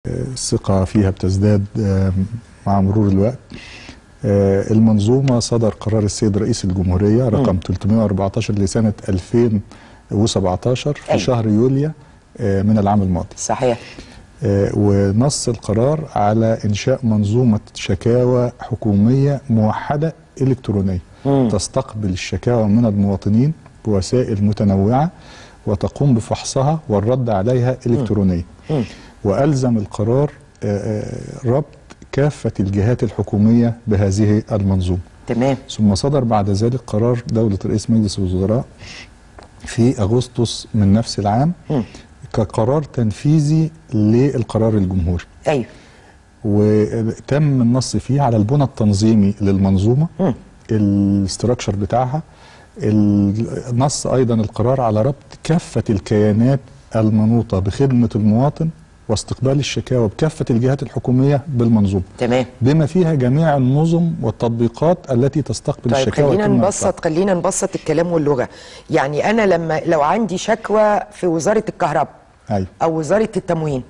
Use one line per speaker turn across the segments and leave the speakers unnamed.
الثقة فيها بتزداد آه، مع مرور الوقت آه، المنظومة صدر قرار السيد رئيس الجمهورية رقم 314 لسنة 2017 في
أيوة.
شهر يوليو آه، من العام الماضي
صحيح
آه، ونص القرار على إنشاء منظومة شكاوى حكومية موحدة إلكترونية
مم.
تستقبل الشكاوى من المواطنين بوسائل متنوعة وتقوم بفحصها والرد عليها إلكترونيا
مم.
وألزم القرار آه، آه، ربط كافة الجهات الحكومية بهذه المنظومة
تمام
ثم صدر بعد ذلك قرار دولة رئيس مجلس الوزراء في أغسطس من نفس العام
مم.
كقرار تنفيذي للقرار الجمهوري
ايوه
وتم النص فيه على البنى التنظيمي للمنظومه
مم.
الاستراكشر بتاعها النص ايضا القرار على ربط كافه الكيانات المنوطه بخدمه المواطن واستقبال الشكاوى بكافه الجهات الحكوميه بالمنظومه
تمام
بما فيها جميع النظم والتطبيقات التي تستقبل
طيب
الشكاوى
خلينا
وتتم
نبسط خلينا نبسط الكلام واللغه يعني انا لما لو عندي شكوى في وزاره الكهرباء
ايوه
او وزاره التموين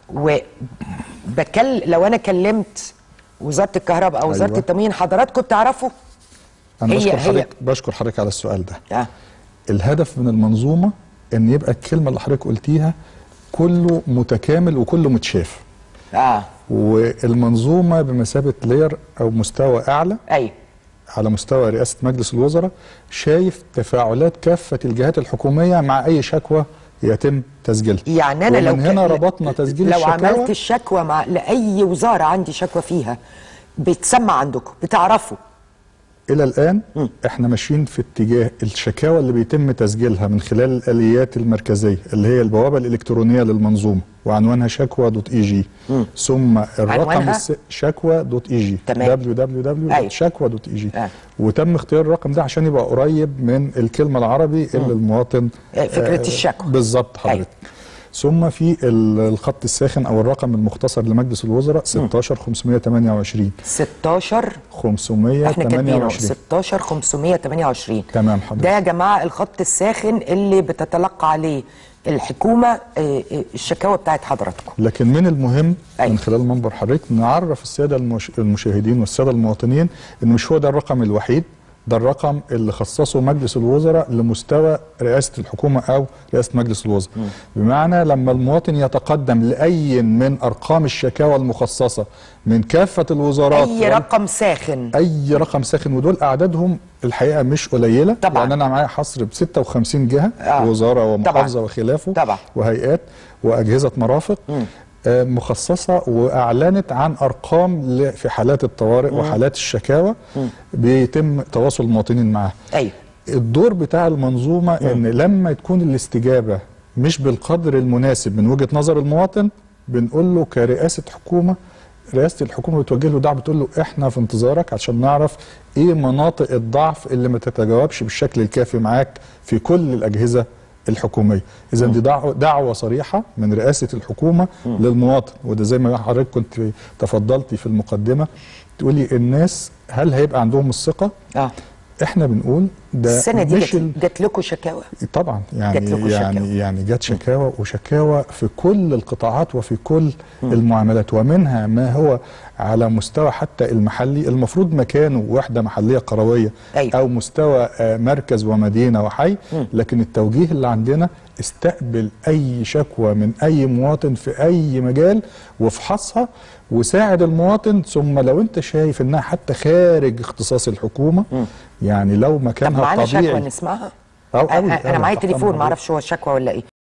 وبكل لو انا كلمت وزاره الكهرباء او وزاره
أيوة.
التموين حضراتكم بتعرفوا
انا
هي-
بشكر
هي-
حضرتك بشكر حضرتك على السؤال ده
اه
الهدف من المنظومه ان يبقى الكلمه اللي حضرتك قلتيها كله متكامل وكله متشاف
اه
والمنظومه بمثابه لير او مستوى اعلى
ايوه
على مستوى رئاسه مجلس الوزراء شايف تفاعلات كافه الجهات الحكوميه مع اي شكوى يتم تسجيلها
يعني انا لو
ومن
ك-
هنا
ل-
ربطنا تسجيل
لو
الشكاوى
عملت الشكوى مع لاي وزاره عندي شكوى فيها بتسمع عندكم بتعرفوا
الى الان احنا ماشيين في اتجاه الشكاوى اللي بيتم تسجيلها من خلال الاليات المركزيه اللي هي البوابه الالكترونيه للمنظومه وعنوانها شكوى دوت اي جي ثم الرقم
عنوانها؟
الس... شكوى دوت اي جي
تمام.
www شكوى دوت اي جي
آه.
وتم اختيار الرقم ده عشان يبقى قريب من الكلمه العربي اللي المواطن
آه، فكرة الشكوى.
بالظبط حضرتك
أيوة.
ثم في ال- الخط الساخن او الرقم المختصر لمجلس الوزراء 16528
16 احنا كاتبينه
16528
16 528
تمام حضرتك.
ده يا جماعه الخط الساخن اللي بتتلقى عليه الحكومه آه، آه، الشكاوى بتاعت حضراتكم
لكن من المهم
أيوة.
من خلال منبر حضرتك نعرف الساده المش... المشاهدين والساده المواطنين ان مش هو ده الرقم الوحيد ده الرقم اللي خصصه مجلس الوزراء لمستوى رئاسه الحكومه او رئاسه مجلس الوزراء بمعنى لما المواطن يتقدم لاي من ارقام الشكاوى المخصصه من كافه الوزارات
اي
وال-
رقم ساخن
اي رقم ساخن ودول اعدادهم الحقيقه مش قليله
طبعاً.
يعني انا معايا حصر ب 56 جهه
آه.
وزاره ومحافظه
طبعاً.
وخلافه
طبعاً.
وهيئات واجهزه مرافق آه، مخصصه واعلنت عن ارقام ل- في حالات الطوارئ وحالات الشكاوى بيتم تواصل المواطنين معاها
ايوه
الدور بتاع المنظومه ان لما تكون الاستجابه مش بالقدر المناسب من وجهه نظر المواطن بنقول له كرئاسه حكومه رئاسه الحكومه بتوجه له دعوه بتقول له احنا في انتظارك عشان نعرف ايه مناطق الضعف اللي ما تتجاوبش بالشكل الكافي معاك في كل الاجهزه الحكوميه اذا دي دعوه دعوه صريحه من رئاسه الحكومه للمواطن وده زي ما حضرتك كنت تفضلتي في المقدمه تقولي الناس هل هيبقى عندهم الثقه
اه
احنا بنقول ده
السنه دي
مش
جت,
ال...
جت لكم شكاوى
طبعا
جات لكم
يعني يعني
شكاوى.
يعني جت شكاوى وشكاوى في كل القطاعات وفي كل المعاملات ومنها ما هو على مستوى حتى المحلي المفروض مكانه وحده محليه قرويه
أيوة.
او مستوى آه، مركز ومدينه وحي لكن التوجيه اللي عندنا استقبل اي شكوى من اي مواطن في اي مجال وافحصها وساعد المواطن ثم لو انت شايف انها حتى خارج اختصاص الحكومه يعني لو
طب
مكانها
معانا شكوى
الطبيعي
نسمعها
أو- أوي،
انا
أوي،
معايا
تحت
تليفون
أمر
ما اعرفش هو شكوى ولا ايه